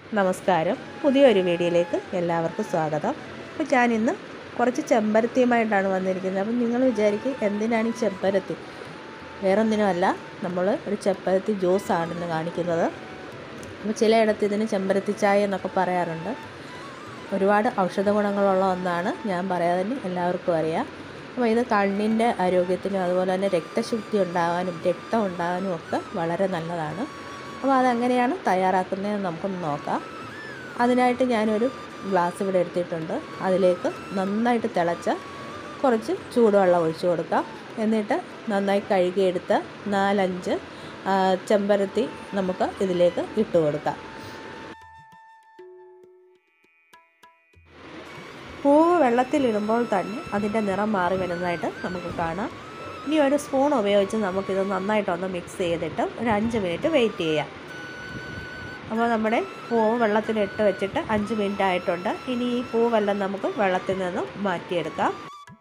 നമസ്കാരം പുതിയൊരു വീഡിയോയിലേക്ക് എല്ലാവർക്കും സ്വാഗതം അപ്പോൾ ഞാനിന്ന് കുറച്ച് ചെമ്പരത്തിയുമായിട്ടാണ് വന്നിരിക്കുന്നത് അപ്പം നിങ്ങൾ വിചാരിക്കും എന്തിനാണ് ഈ ചെമ്പരത്തി വേറൊന്നിനുമല്ല നമ്മൾ ഒരു ചെമ്പരത്തി ജ്യൂസാണ് ഇന്ന് കാണിക്കുന്നത് അപ്പോൾ ചിലയിടത്ത് ഇതിന് ചെമ്പരത്തി ചായ എന്നൊക്കെ പറയാറുണ്ട് ഒരുപാട് ഔഷധ ഗുണങ്ങളുള്ള ഒന്നാണ് ഞാൻ പറയാതെ തന്നെ എല്ലാവർക്കും അറിയാം അപ്പോൾ ഇത് കണ്ണിൻ്റെ ആരോഗ്യത്തിനും അതുപോലെ തന്നെ രക്തശുദ്ധി ഉണ്ടാകാനും രക്തം ഉണ്ടാകാനും ഒക്കെ വളരെ നല്ലതാണ് അപ്പോൾ അതെങ്ങനെയാണ് തയ്യാറാക്കുന്നതെന്ന് നമുക്കൊന്ന് നോക്കാം അതിനായിട്ട് ഞാനൊരു ഗ്ലാസ് ഇവിടെ എടുത്തിട്ടുണ്ട് അതിലേക്ക് നന്നായിട്ട് തിളച്ച കുറച്ച് ചൂടുവെള്ളം ഒഴിച്ചു കൊടുക്കാം എന്നിട്ട് നന്നായി കഴുകിയെടുത്ത് നാലഞ്ച് ആ, ചെമ്പരത്തി നമുക്ക് ഇതിലേക്ക് ഇട്ട് കൊടുക്കാം പൂവ് വെള്ളത്തിലിടുമ്പോൾ തന്നെ അതിൻ്റെ നിറം മാറി വരുന്നതായിട്ട് നമുക്ക് കാണാം ഇനി ഒരു സ്പൂൺ ഉപയോഗിച്ച് നമുക്കിത് നന്നായിട്ടൊന്ന് മിക്സ് ചെയ്തിട്ട് ഒരു അഞ്ച് മിനിറ്റ് വെയിറ്റ് ചെയ്യാം അപ്പോൾ നമ്മുടെ പൂവ് വെള്ളത്തിലിട്ട് വെച്ചിട്ട് അഞ്ച് മിനിറ്റ് ആയിട്ടുണ്ട് ഇനി ഈ പൂവെല്ലാം നമുക്ക് വെള്ളത്തിൽ നിന്ന് മാറ്റിയെടുക്കാം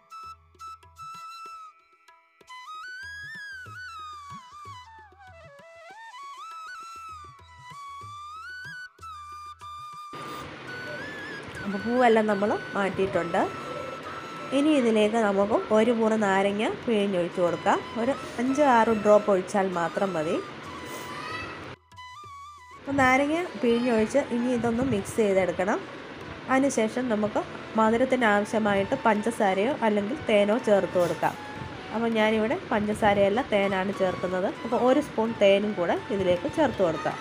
അപ്പോൾ പൂവെല്ലാം നമ്മൾ മാറ്റിയിട്ടുണ്ട് ഇനി ഇതിലേക്ക് നമുക്ക് ഒരു മുറി നാരങ്ങ പിഴിഞ്ഞൊഴിച്ച് കൊടുക്കാം ഒരു അഞ്ച് ആറ് ഡ്രോപ്പ് ഒഴിച്ചാൽ മാത്രം മതി അപ്പോൾ നാരങ്ങ പിഴിഞ്ഞൊഴിച്ച് ഇനി ഇതൊന്ന് മിക്സ് ചെയ്തെടുക്കണം അതിനുശേഷം നമുക്ക് മധുരത്തിന് ആവശ്യമായിട്ട് പഞ്ചസാരയോ അല്ലെങ്കിൽ തേനോ ചേർത്ത് കൊടുക്കാം അപ്പോൾ ഞാനിവിടെ പഞ്ചസാരയല്ല തേനാണ് ചേർക്കുന്നത് അപ്പോൾ ഒരു സ്പൂൺ തേനും കൂടെ ഇതിലേക്ക് ചേർത്ത് കൊടുക്കാം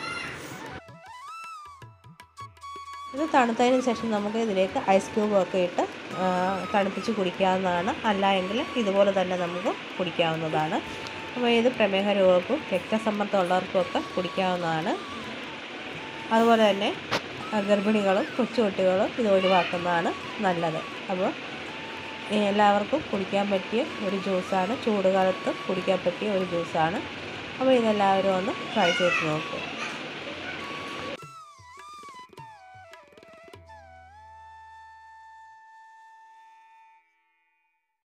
ഇത് തണുത്തതിന് ശേഷം നമുക്ക് ഇതിലേക്ക് ഐസ് ക്യൂബൊക്കെ ഇട്ട് ആ, തണുപ്പിച്ച് കുടിക്കാവുന്നതാണ് അല്ല എങ്കിൽ ഇതുപോലെ തന്നെ നമുക്ക് കുടിക്കാവുന്നതാണ് അപ്പോൾ ഇത് പ്രമേഹ രോഗർക്കും രക്തസമ്മർദ്ദം ഉള്ളവർക്കും ഒക്കെ കുടിക്കാവുന്നതാണ് അതുപോലെ തന്നെ ആ, ഗർഭിണികളും കൊച്ചുകുട്ടികളും ഇത് ഒഴിവാക്കുന്നതാണ് നല്ലത് അപ്പോൾ ഈ എല്ലാവർക്കും കുടിക്കാൻ പറ്റിയ ഒരു ജ്യൂസാണ് ചൂടുകാലത്ത് കുടിക്കാൻ പറ്റിയ ഒരു ജ്യൂസാണ് അപ്പോൾ ഇതെല്ലാവരും ഒന്ന് ട്രൈ ചെയ്ത് നോക്കുക